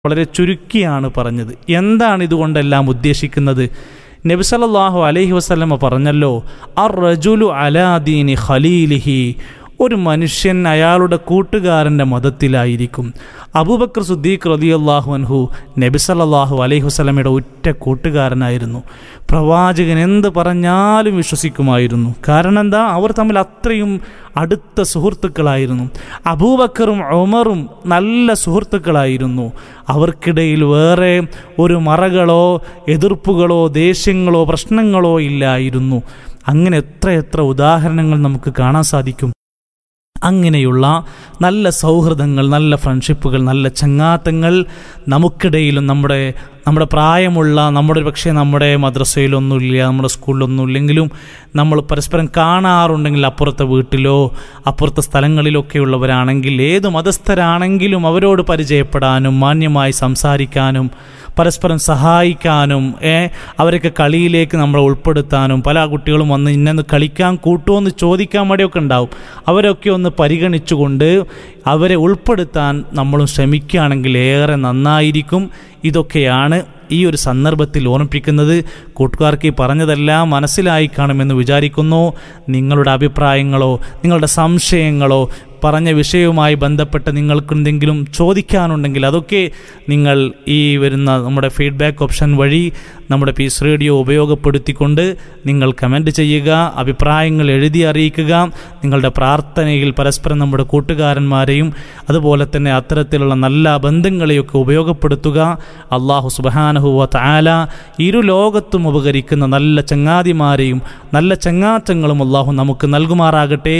വളരെ ചുരുക്കിയാണ് പറഞ്ഞത് എന്താണ് ഇതുകൊണ്ടെല്ലാം ഉദ്ദേശിക്കുന്നത് നബിസലല്ലാഹു അലൈഹി വസ്ലമ പറഞ്ഞല്ലോ അർ റജുലു അലാദീനി ഖലീലിഹി ഒരു മനുഷ്യൻ അയാളുടെ കൂട്ടുകാരൻ്റെ മതത്തിലായിരിക്കും അബൂബക്കർ സുദ്ദീഖ് റലിയല്ലാഹു അൻഹു നബി സല്ലല്ലാഹു അലൈഹി വസ്ലമയുടെ ഉറ്റ കൂട്ടുകാരനായിരുന്നു പ്രവാചകൻ എന്ത് പറഞ്ഞാലും വിശ്വസിക്കുമായിരുന്നു കാരണം എന്താ അവർ തമ്മിൽ അത്രയും അടുത്ത സുഹൃത്തുക്കളായിരുന്നു അബൂബക്കറും ഉമറും നല്ല സുഹൃത്തുക്കളായിരുന്നു അവർക്കിടയിൽ വേറെ ഒരു മറകളോ എതിർപ്പുകളോ ദേഷ്യങ്ങളോ പ്രശ്നങ്ങളോ ഇല്ലായിരുന്നു അങ്ങനെ എത്ര എത്ര ഉദാഹരണങ്ങൾ നമുക്ക് കാണാൻ സാധിക്കും അങ്ങനെയുള്ള നല്ല സൗഹൃദങ്ങൾ നല്ല ഫ്രണ്ട്ഷിപ്പുകൾ നല്ല ചങ്ങാത്തങ്ങൾ നമുക്കിടയിലും നമ്മുടെ നമ്മുടെ പ്രായമുള്ള നമ്മുടെ പക്ഷേ നമ്മുടെ മദ്രസയിലൊന്നുമില്ല നമ്മുടെ സ്കൂളിലൊന്നും ഇല്ലെങ്കിലും നമ്മൾ പരസ്പരം കാണാറുണ്ടെങ്കിൽ അപ്പുറത്തെ വീട്ടിലോ അപ്പുറത്തെ സ്ഥലങ്ങളിലൊക്കെ ഉള്ളവരാണെങ്കിൽ ഏത് മതസ്ഥരാണെങ്കിലും അവരോട് പരിചയപ്പെടാനും മാന്യമായി സംസാരിക്കാനും പരസ്പരം സഹായിക്കാനും ഏ അവരൊക്കെ കളിയിലേക്ക് നമ്മളെ ഉൾപ്പെടുത്താനും പല കുട്ടികളും വന്ന് ഇന്നെന്ന് കളിക്കാൻ കൂട്ടുമോ എന്ന് ചോദിക്കാൻ വേണ്ടിയൊക്കെ ഉണ്ടാവും അവരൊക്കെ ഒന്ന് പരിഗണിച്ചുകൊണ്ട് അവരെ ഉൾപ്പെടുത്താൻ നമ്മളും ശ്രമിക്കുകയാണെങ്കിൽ ഏറെ നന്നായിരിക്കും ഇതൊക്കെയാണ് ഈ ഒരു സന്ദർഭത്തിൽ ഓർമ്മിപ്പിക്കുന്നത് കൂട്ടുകാർക്ക് ഈ പറഞ്ഞതെല്ലാം മനസ്സിലായി കാണുമെന്ന് വിചാരിക്കുന്നു നിങ്ങളുടെ അഭിപ്രായങ്ങളോ നിങ്ങളുടെ സംശയങ്ങളോ പറഞ്ഞ വിഷയവുമായി ബന്ധപ്പെട്ട് നിങ്ങൾക്ക് എന്തെങ്കിലും ചോദിക്കാനുണ്ടെങ്കിൽ അതൊക്കെ നിങ്ങൾ ഈ വരുന്ന നമ്മുടെ ഫീഡ്ബാക്ക് ഓപ്ഷൻ വഴി നമ്മുടെ പീസ് റേഡിയോ ഉപയോഗപ്പെടുത്തിക്കൊണ്ട് നിങ്ങൾ കമൻറ്റ് ചെയ്യുക അഭിപ്രായങ്ങൾ എഴുതി അറിയിക്കുക നിങ്ങളുടെ പ്രാർത്ഥനയിൽ പരസ്പരം നമ്മുടെ കൂട്ടുകാരന്മാരെയും അതുപോലെ തന്നെ അത്തരത്തിലുള്ള നല്ല ബന്ധങ്ങളെയൊക്കെ ഉപയോഗപ്പെടുത്തുക അള്ളാഹു സുബാനഹുവ താല ഇരു ലോകത്തും ഉപകരിക്കുന്ന നല്ല ചങ്ങാതിമാരെയും നല്ല ചങ്ങാറ്റങ്ങളും അള്ളാഹു നമുക്ക് നൽകുമാറാകട്ടെ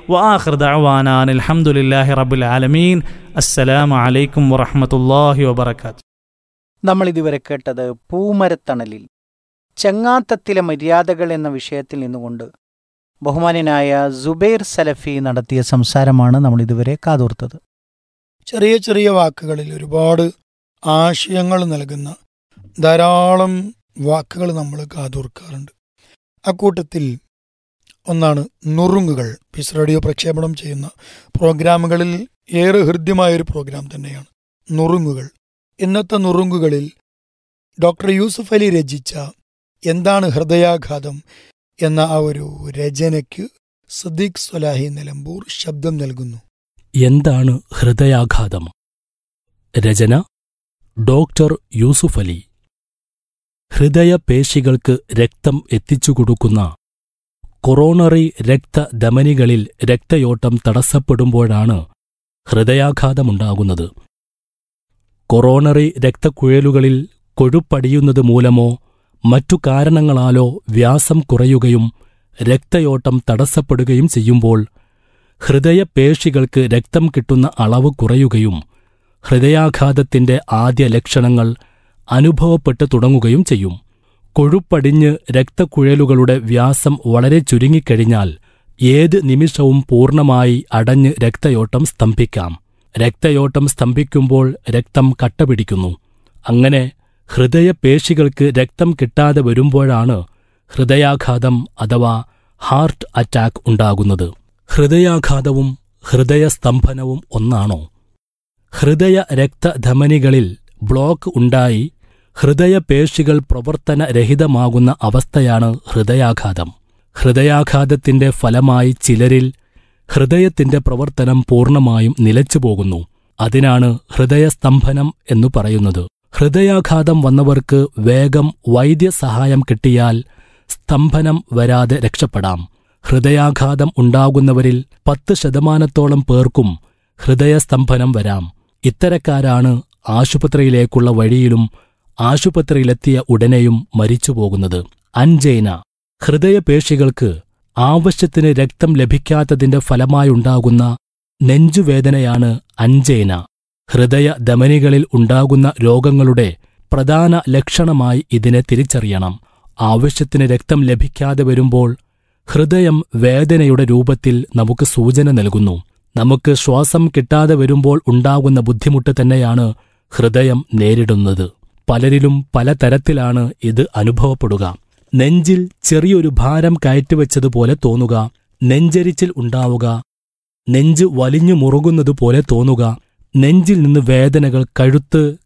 വാഹൃദാൻ അലഹമുല്ലാഹി റബുൽ ആലമീൻ അസ്സലാമു അലൈക്കും വറഹമത്തല്ലാഹി വബർക്കാത്ത് നമ്മൾ ഇതുവരെ കേട്ടത് പൂമരത്തണലിൽ ചങ്ങാത്തത്തിലെ മര്യാദകൾ എന്ന വിഷയത്തിൽ നിന്നുകൊണ്ട് ബഹുമാന്യനായ സുബൈർ സലഫി നടത്തിയ സംസാരമാണ് നമ്മൾ ഇതുവരെ കാതോർത്തത് ചെറിയ ചെറിയ വാക്കുകളിൽ ഒരുപാട് ആശയങ്ങൾ നൽകുന്ന ധാരാളം വാക്കുകൾ നമ്മൾ കാതോർക്കാറുണ്ട് അക്കൂട്ടത്തിൽ ഒന്നാണ് നുറുങ്ങുകൾ പീസ് റേഡിയോ പ്രക്ഷേപണം ചെയ്യുന്ന പ്രോഗ്രാമുകളിൽ ഏറെ ഹൃദ്യമായൊരു പ്രോഗ്രാം തന്നെയാണ് നുറുങ്ങുകൾ ഇന്നത്തെ നുറുങ്ങുകളിൽ ഡോക്ടർ യൂസുഫ് അലി രചിച്ച എന്താണ് ഹൃദയാഘാതം എന്ന ആ ഒരു രചനയ്ക്ക് സദീഖ് സ്വലാഹി നിലമ്പൂർ ശബ്ദം നൽകുന്നു എന്താണ് ഹൃദയാഘാതം രചന ഡോക്ടർ യൂസുഫ് അലി ഹൃദയപേശികൾക്ക് രക്തം എത്തിച്ചുകൊടുക്കുന്ന കൊറോണറി രക്തധമനികളിൽ രക്തയോട്ടം തടസ്സപ്പെടുമ്പോഴാണ് ഹൃദയാഘാതമുണ്ടാകുന്നത് കൊറോണറി രക്തക്കുഴലുകളിൽ കൊഴുപ്പടിയുന്നത് മൂലമോ മറ്റു കാരണങ്ങളാലോ വ്യാസം കുറയുകയും രക്തയോട്ടം തടസ്സപ്പെടുകയും ചെയ്യുമ്പോൾ ഹൃദയപേശികൾക്ക് രക്തം കിട്ടുന്ന അളവ് കുറയുകയും ഹൃദയാഘാതത്തിന്റെ ആദ്യ ലക്ഷണങ്ങൾ അനുഭവപ്പെട്ടു തുടങ്ങുകയും ചെയ്യും കൊഴുപ്പടിഞ്ഞ് രക്തക്കുഴലുകളുടെ വ്യാസം വളരെ ചുരുങ്ങിക്കഴിഞ്ഞാൽ ഏത് നിമിഷവും പൂർണ്ണമായി അടഞ്ഞ് രക്തയോട്ടം സ്തംഭിക്കാം രക്തയോട്ടം സ്തംഭിക്കുമ്പോൾ രക്തം കട്ടപിടിക്കുന്നു അങ്ങനെ ഹൃദയപേശികൾക്ക് രക്തം കിട്ടാതെ വരുമ്പോഴാണ് ഹൃദയാഘാതം അഥവാ ഹാർട്ട് അറ്റാക്ക് ഉണ്ടാകുന്നത് ഹൃദയാഘാതവും ഹൃദയസ്തംഭനവും ഒന്നാണോ ഹൃദയ രക്തധമനികളിൽ ബ്ലോക്ക് ഉണ്ടായി ഹൃദയപേശികൾ പ്രവർത്തനരഹിതമാകുന്ന അവസ്ഥയാണ് ഹൃദയാഘാതം ഹൃദയാഘാതത്തിന്റെ ഫലമായി ചിലരിൽ ഹൃദയത്തിന്റെ പ്രവർത്തനം പൂർണ്ണമായും നിലച്ചുപോകുന്നു അതിനാണ് ഹൃദയസ്തംഭനം എന്നു പറയുന്നത് ഹൃദയാഘാതം വന്നവർക്ക് വേഗം വൈദ്യസഹായം കിട്ടിയാൽ സ്തംഭനം വരാതെ രക്ഷപ്പെടാം ഹൃദയാഘാതം ഉണ്ടാകുന്നവരിൽ പത്ത് ശതമാനത്തോളം പേർക്കും ഹൃദയസ്തംഭനം വരാം ഇത്തരക്കാരാണ് ആശുപത്രിയിലേക്കുള്ള വഴിയിലും ആശുപത്രിയിലെത്തിയ ഉടനെയും മരിച്ചുപോകുന്നത് അൻജൈന ഹൃദയപേശികൾക്ക് ആവശ്യത്തിന് രക്തം ലഭിക്കാത്തതിന്റെ ഫലമായുണ്ടാകുന്ന നെഞ്ചുവേദനയാണ് അൻജൈന ഹൃദയ ധമനികളിൽ ഉണ്ടാകുന്ന രോഗങ്ങളുടെ പ്രധാന ലക്ഷണമായി ഇതിനെ തിരിച്ചറിയണം ആവശ്യത്തിന് രക്തം ലഭിക്കാതെ വരുമ്പോൾ ഹൃദയം വേദനയുടെ രൂപത്തിൽ നമുക്ക് സൂചന നൽകുന്നു നമുക്ക് ശ്വാസം കിട്ടാതെ വരുമ്പോൾ ഉണ്ടാകുന്ന ബുദ്ധിമുട്ട് തന്നെയാണ് ഹൃദയം നേരിടുന്നത് പലരിലും പലതരത്തിലാണ് ഇത് അനുഭവപ്പെടുക നെഞ്ചിൽ ചെറിയൊരു ഭാരം കയറ്റിവെച്ചതുപോലെ തോന്നുക നെഞ്ചരിച്ചിൽ ഉണ്ടാവുക നെഞ്ച് വലിഞ്ഞു മുറുകുന്നതുപോലെ തോന്നുക നെഞ്ചിൽ നിന്ന് വേദനകൾ കഴുത്ത്